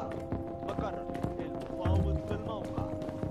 مقر المفاوض في الموقع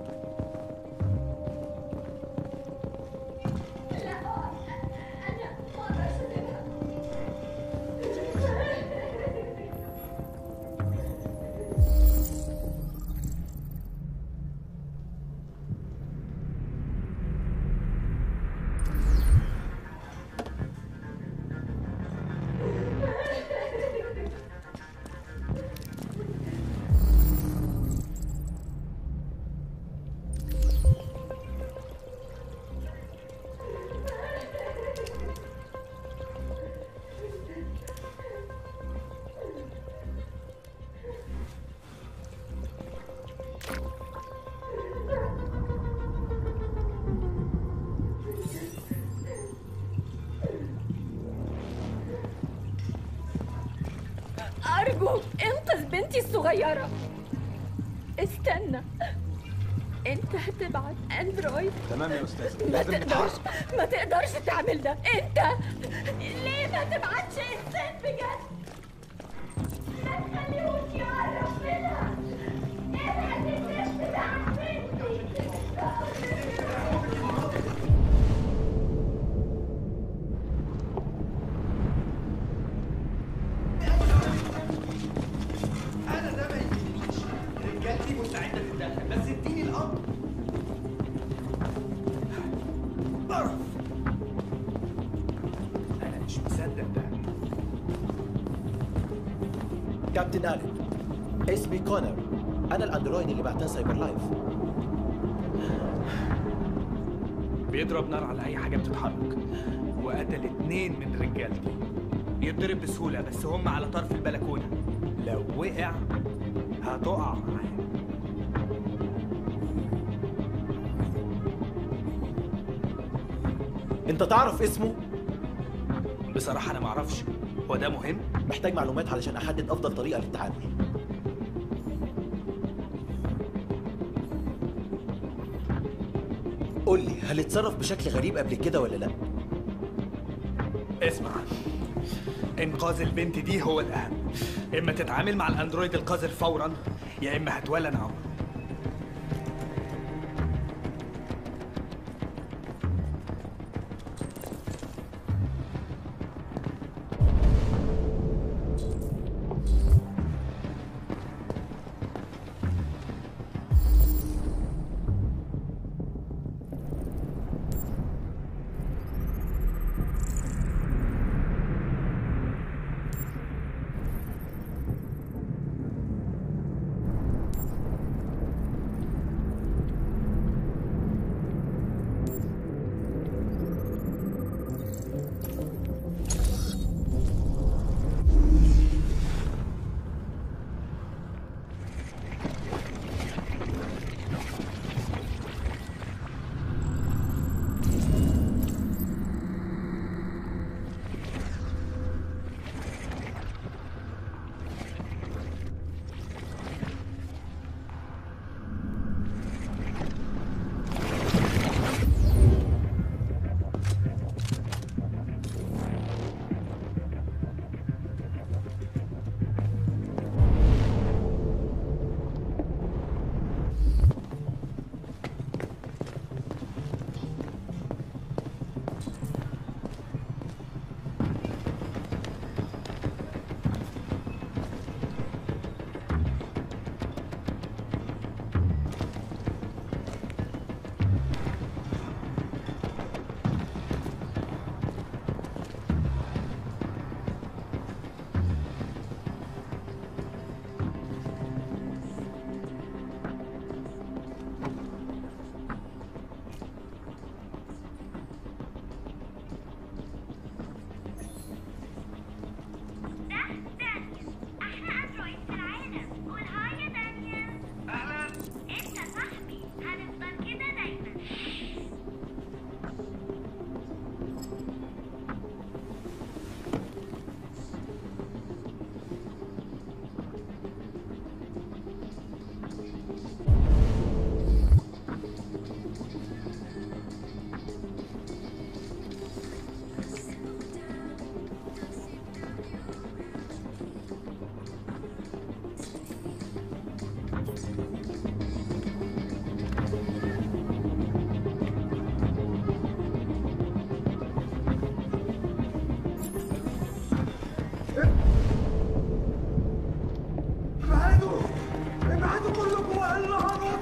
أرجوك انقذ بنتي الصغيرة استنى انت هتبعت اندرويد تمام يا استاذ ما لازم تقدرش نتحرك ما تقدرش تعمل ده انت ليه ما تبعتش انسان بجد ما تخليهوش يعرف منها ابعت الست ده عن بنتي انا ده ما يهمنيش رجالتي مستعده تتدخل بس اديني الامر انا مش مصدق ده كابتن آلن اسمي كونر أنا الأندرويد اللي بعتها سايبر لايف بيضرب نار على اي حاجه بتتحرك وقتل اتنين من رجالتي يتضرب بسهوله بس هم على طرف البلكونه لو وقع هتقع معاه أنت تعرف اسمه؟ بصراحه انا معرفش هو ده مهم محتاج معلومات علشان أحدد أفضل طريقة للتعامل قول لي هل اتصرف بشكل غريب قبل كده ولا لا؟ اسمع انقاذ البنت دي هو الاهم اما تتعامل مع الاندرويد القذر فورا يا اما هتولى نعم ابعدوا كلكم والا هنط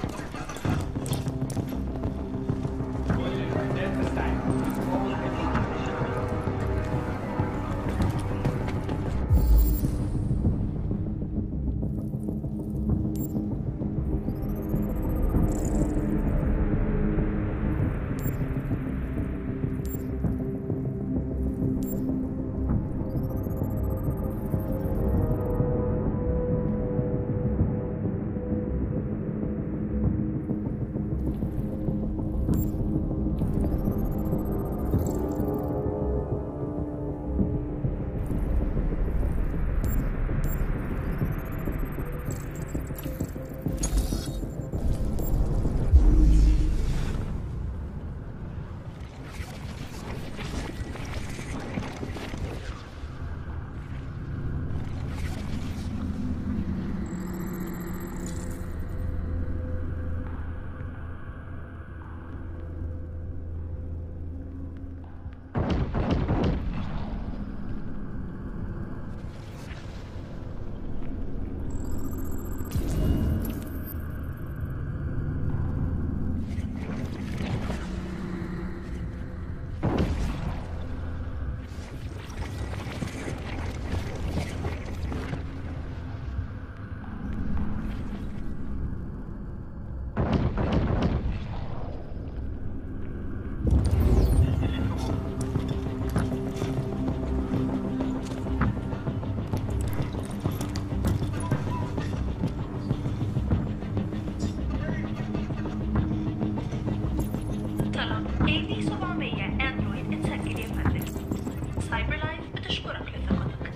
طلب AV 700 اندرويد اتسجل يا فندم سايبر لايف بتشكرك لثقتك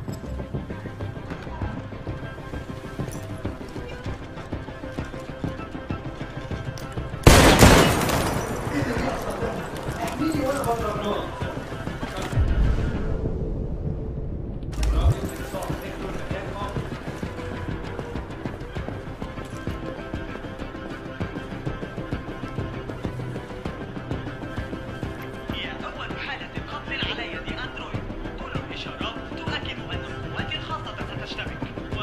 هي أول حالة قتل على يد أندرويد كل الإشارات تؤكد أن القوات الخاصة ستشتبك و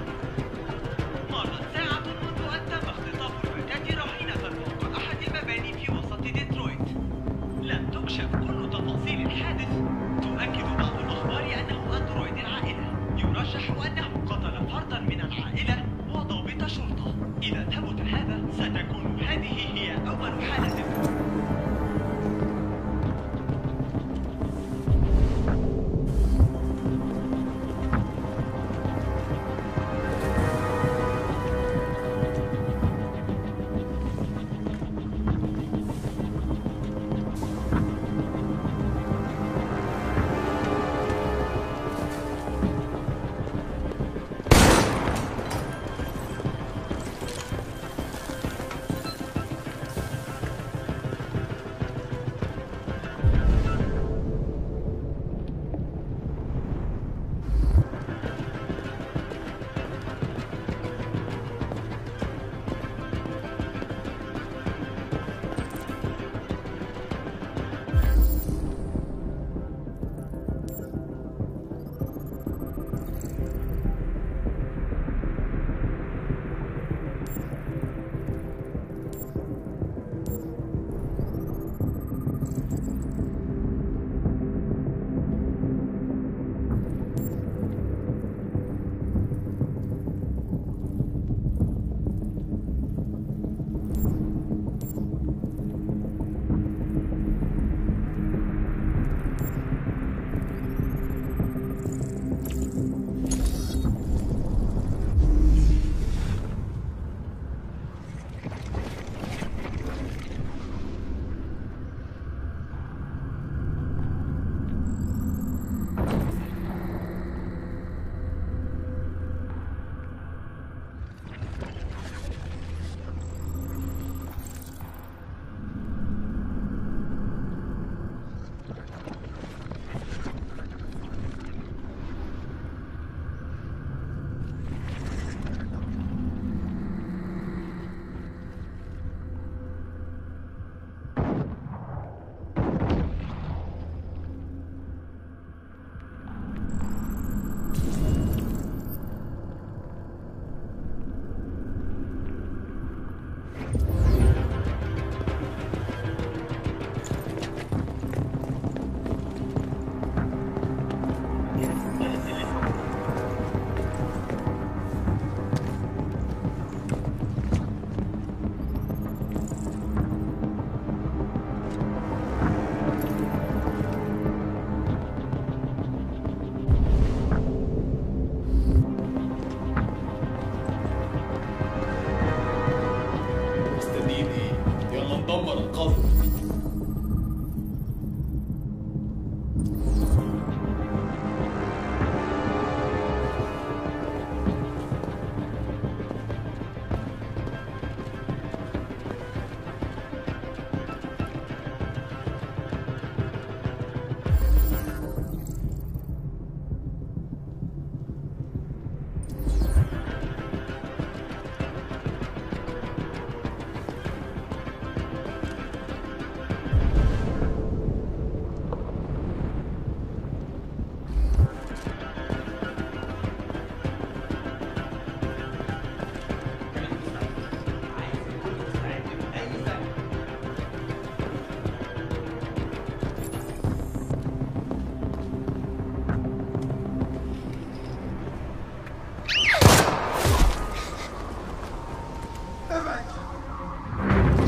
مرت ساعة منذ أن تم اختطاف الفتاة رهينة فوق أحد المباني في وسط ديترويت لم تكشف كل تفاصيل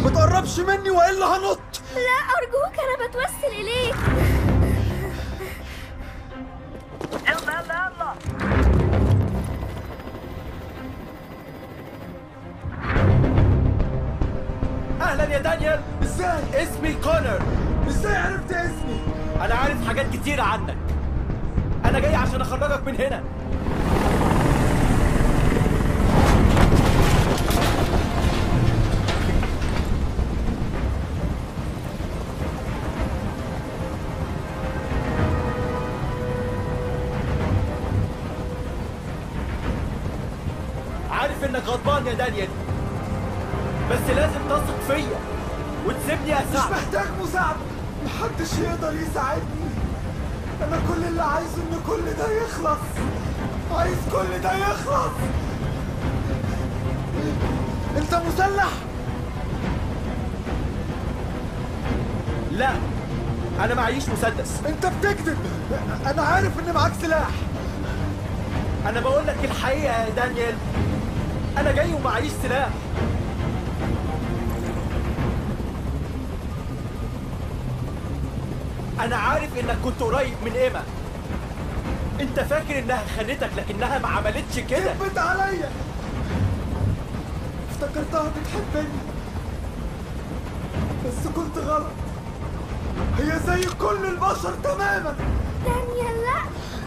ما تقربش مني والا هنط لا أرجوك أنا بتوسل إليك يلا يلا يلا اهلا يا دانيال ازاي اسمي كونر ازاي عرفت اسمي انا عارف حاجات كتيرة عنك انا جاي عشان اخرجك من هنا عارف انك غضبان يا دانيال بس لازم تثق فيا وتسيبني مش اساعدك محتاج مساعدة محدش يقدر يساعدني انا كل اللي عايزه ان كل ده يخلص عايز كل ده يخلص انت مسلح لا انا معيش مسدس انت بتكذب انا عارف ان معاك سلاح انا بقول لك الحقيقه يا دانيال انا جاي ومعيش سلاح انا عارف انك كنت قريب من ايما انت فاكر انها خانتك لكنها ما عملتش كده كذبت عليا افتكرتها بتحبني بس كنت غلط هي زي كل البشر تماما دانيال لا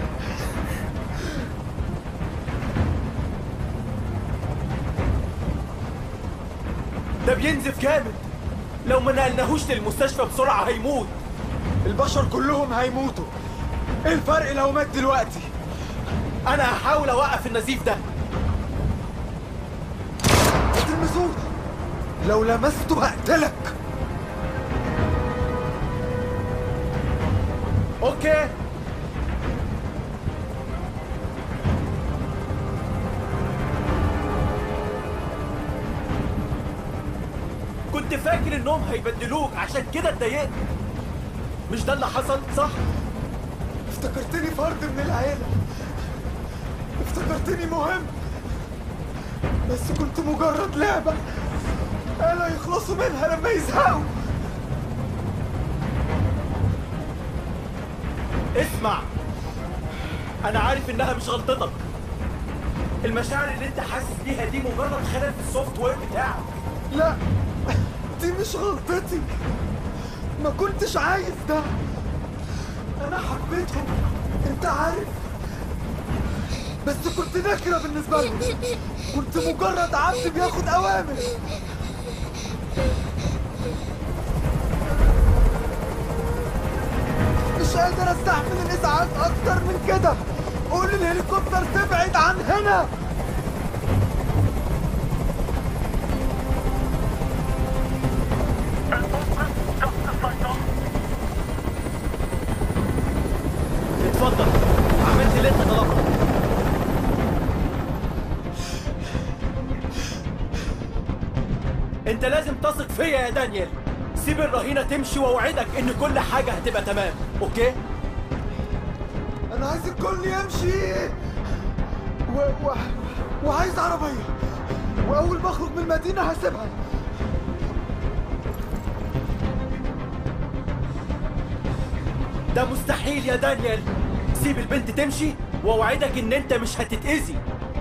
ده بينزف جامد لو ما نقلناهوش للمستشفى بسرعه هيموت البشر كلهم هيموتوا ايه الفرق لو مات دلوقتي انا هحاول اوقف النزيف ده ما تلمسوش لو لمسته هقتلك اوكي كنت فاكر انهم هيبدلوك عشان كده اتضايقت مش ده اللي حصل صح افتكرتني فرد من العيلة افتكرتني مهم بس كنت مجرد لعبة قالوا يخلصوا منها لما يزهقوا اسمع انا عارف انها مش غلطتك المشاعر اللي انت حاسس بيها دي مجرد خلل في السوفت وير بتاعك لا دي مش غلطتي ما كنتش عايز ده انا حبيتهم انت عارف بس كنت نكرة بالنسبة لهم كنت مجرد عبد بياخد اوامر مش قادر استحمل الازعاج اكتر من كده قول للهليكوبتر تبعد عن هنا اتفضل عملت اللي انت طلبته انت لازم تثق فيا يا دانيال سيب الرهينة تمشي واوعدك ان كل حاجة هتبقى تمام اوكي انا عايز الكل يمشي و... و... وعايز عربية واول ما اخرج من المدينة هسيبها ده مستحيل يا دانيال سيب البنت تمشي واوعدك ان انت مش هتتأذي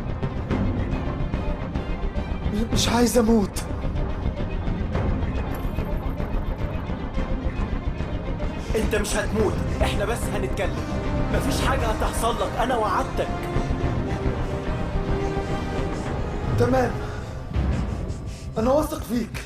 مش عايز اموت انت مش هتموت احنا بس هنتكلم مفيش حاجة هتحصل لك انا وعدتك تمام انا واثق فيك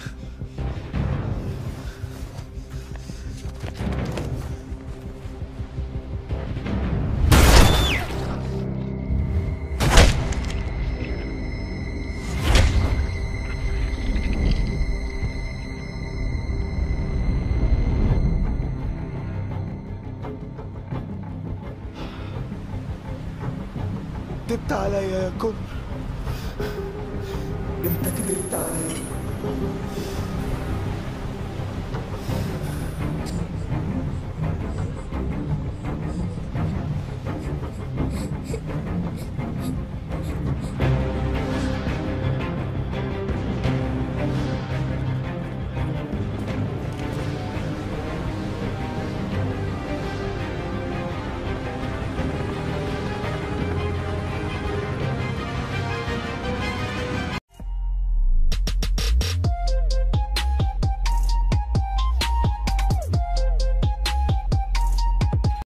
كدبت عليا يا كل انت كدبت عليا